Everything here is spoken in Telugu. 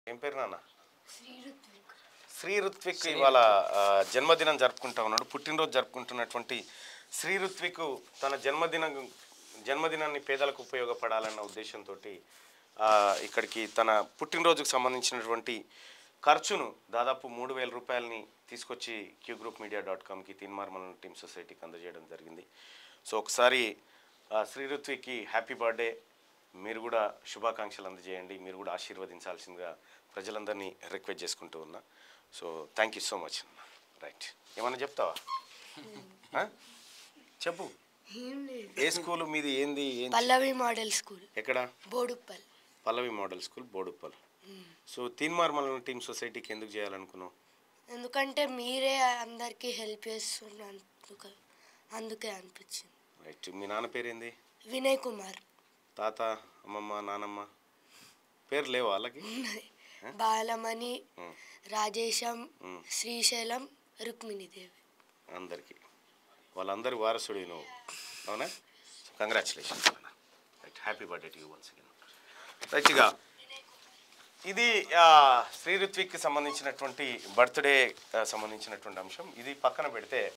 ఏం పేరు నాన్న శ్రీ ఋత్విక్ శ్రీ ఋత్విక్ ఇవాళ ఆ, జన్మదినం జరుపుకుంటా ఉన్నాడు పుట్టినరోజు జరుపుకుంటున్నటువంటి శ్రీ ఋత్విక్ తన జన్మదినం జన్మదినాన్ని పేదలకు ఉపయోగపడాలన్న ఉద్దేశంతో ఇక్కడికి తన పుట్టినరోజుకు సంబంధించినటువంటి ఖర్చును దాదాపు మూడు వేల రూపాయలని తీసుకొచ్చి క్యూ గ్రూప్ మీడియా డాట్ కామ్కి తీన్మార్మల్ టీమ్ సొసైటీకి అందజేయడం జరిగింది సో ఒకసారి ఆ, శ్రీ ఋత్విక్కి హ్యాపీ బర్త్డే మీరు కూడా శుభాకాంక్షలు అందజేయండి మీరు కూడా ఆశీర్వదించాల్సిందిగా ప్రజలందరినీ రిక్వెస్ట్ చేసుకుంటూ ఉన్నా so thank you so much right ఏమన్నా చెప్తావా ఆ? చెప్పు ఏం లేదు ఏ స్కూల్ మీది ఏంది ఏం పల్లవి మోడల్ స్కూల్ ఎక్కడ Boduppal Pallavi model school Boduppal so తీన్మార్మల్ టీమ్ సొసైటీకి ఎందుకు చేయాలనుకున్నావు ఎందుకంటే మీరే అందరికీ హెల్ప్ చేస్తున్నందుకు అందుకే అనిపించింది రైట్ మీ నాన్న పేరేంది వినయ్ కుమార్ తాత అమ్మమ్మ నానమ్మ పేరు లేవా వాళ్ళకి బాలమణి మ్మ్. రాజేశం మ్మ్. శ్రీశైలం రుక్మిణీదేవి అందరికీ వాళ్ళందరి వారసుడి నువ్వు అవునా congratulations right happy birthday to you once again right ఇక ఇది ఆ, శ్రీ ఋత్విక్కి సంబంధించినటువంటి బర్త్డే సంబంధించినటువంటి అంశం ఇది పక్కన పెడితే